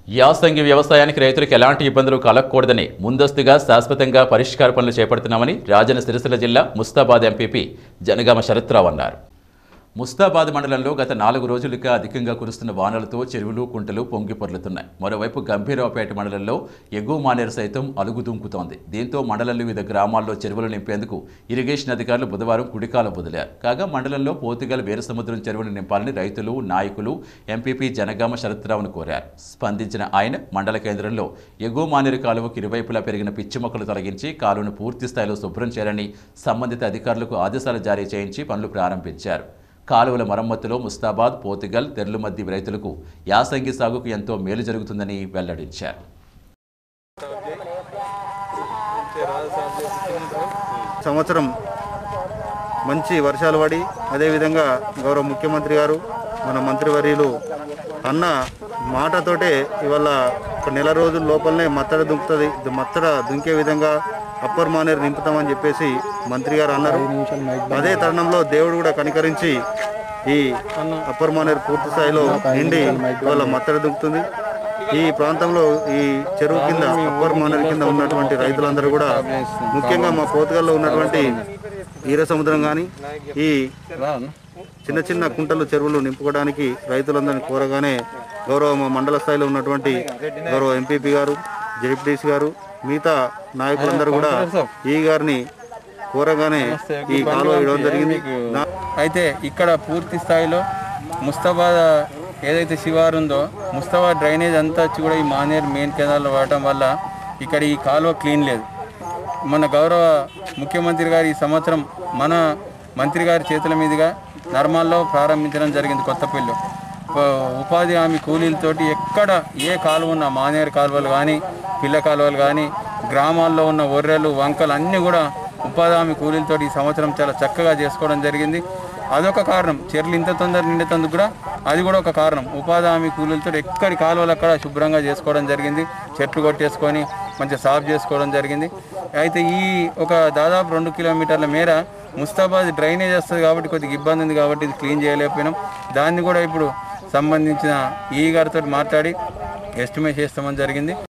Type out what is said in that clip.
యాసంగి వ్యవసాయానికి రైతులకు ఎలాంటి ఇబ్బందులు కలగకూడదని ముందస్తుగా శాశ్వతంగా పరిష్కార పనులు చేపడుతున్నామని రాజన్న సిరిసిల్ల జిల్లా ముస్తాబాద్ ఎంపీపీ జనగామ శరత్రావు అన్నారు ముస్తాబాద్ మండలంలో గత నాలుగు రోజులుగా అధికంగా కురుస్తున్న వానలతో చెరువులు కుంటలు పొంగి పొర్లుతున్నాయి మరోవైపు గంభీరావుపేట మండలంలో ఎగువ మానేరు సైతం అలుగుదుంకుతోంది దీంతో మండలంలో వివిధ గ్రామాల్లో చెరువులు నింపేందుకు ఇరిగేషన్ అధికారులు బుధవారం కుడికాలు వదిలారు కాగా మండలంలో పోతుగల్ వీరసముద్రం చెరువులు నింపాలని రైతులు నాయకులు ఎంపీపీ జనగామ శరత్రావును కోరారు స్పందించిన ఆయన మండల కేంద్రంలో ఎగువ మానేరు కాలువకు ఇరువైపులా పెరిగిన పిచ్చి మొక్కలు తొలగించి కాలువను పూర్తి స్థాయిలో శుభ్రం చేయాలని సంబంధిత అధికారులకు ఆదేశాలు జారీ చేయించి పనులు ప్రారంభించారు కాలువల మరమ్మతులో ముస్తాబాద్ పోతుగల్ తెర్లుమద్ది రైతులకు యాసంగి సాగుకు ఎంతో మేలు జరుగుతుందని వెల్లడించారు సంవత్సరం మంచి వర్షాలు పడి అదేవిధంగా గౌరవ ముఖ్యమంత్రి గారు మన మంత్రివర్యులు అన్న మాటతోటే ఇవాళ ఒక నెల రోజుల లోపలనే మత్తడ దుంకుతుంది మత్తడ దుంకే విధంగా అప్పర్ మానేరు నింపుతామని చెప్పేసి మంత్రి గారు అన్నారు అదే తరుణంలో దేవుడు కూడా కనికరించి ఈ అప్పర్ మానేరు పూర్తి స్థాయిలో నిండి ఇవాళ మత్తడ దుంకుతుంది ఈ ప్రాంతంలో ఈ చెరువు కింద అప్పర్ మానేరు కింద ఉన్నటువంటి రైతులందరూ కూడా ముఖ్యంగా మా పోతుగల్లో ఉన్నటువంటి ఈర సముద్రం కానీ ఈ చిన్న చిన్న కుంటలు చెరువులు నింపుకోవడానికి రైతులందరినీ కోరగానే గౌరవ మా మండల స్థాయిలో ఉన్నటువంటి గౌరవ ఎంపీపీ గారు జెడ్పీటీసీ గారు మిగతా నాయకులందరూ కూడా ఈ గారిని కోరగానే ఈ కాలువ ఇవ్వడం జరిగింది నా- అయితే ఇక్కడ పూర్తి స్థాయిలో ముస్తాబాద్ ఏదైతే శివారు ఉందో ముస్తాబాద్ డ్రైనేజ్ అంతా వచ్చి కూడా ఈ మానేరు మెయిన్ కెనాల్లో వాడటం వల్ల ఇక్కడ ఈ కాలువ క్లీన్ లేదు మన గౌరవ ముఖ్యమంత్రి గారు ఈ సంవత్సరం మన మంత్రి గారి చేతుల మీదుగా నర్మాల్లో ప్రారంభించడం జరిగింది కొత్తపల్లిలో ఉ- ఉపాధి హామీ కూలీలతోటి ఎక్కడ ఏ కాలువ ఉన్న మానేరు కాలువలు కానీ పిల్ల కాలువలు కానీ గ్రామాల్లో ఉన్న ఒర్రెలు వంకలు అన్నీ కూడా ఉపాధి హామీ కూలీలతో ఈ సంవత్సరం చాలా చక్కగా చేసుకోవడం జరిగింది అదొక కారణం చెర్లు ఇంత తొందర నిండేందుకు కూడా అది కూడా ఒక కారణం ఉపాధి హామీ కూలీలతో ఎక్కడి కాలువలు అక్కడ శుభ్రంగా చేసుకోవడం జరిగింది చెట్లు కొట్టేసుకొని మంచిగా సాఫ్ చేసుకోవడం జరిగింది అయితే ఈ ఒక దాదాపు రెండు కిలోమీటర్ల మేర ముస్తాబాద్ డ్రైనేజ్ వస్తుంది కాబట్టి కొద్దిగా ఇబ్బంది ఉంది కాబట్టి ఇది క్లీన్ చేయలేకపోయినాం దాన్ని కూడా ఇప్పుడు సంబంధించిన ఈ గారితో మాట్లాడి ఎస్టిమేట్ చేస్తామని జరిగింది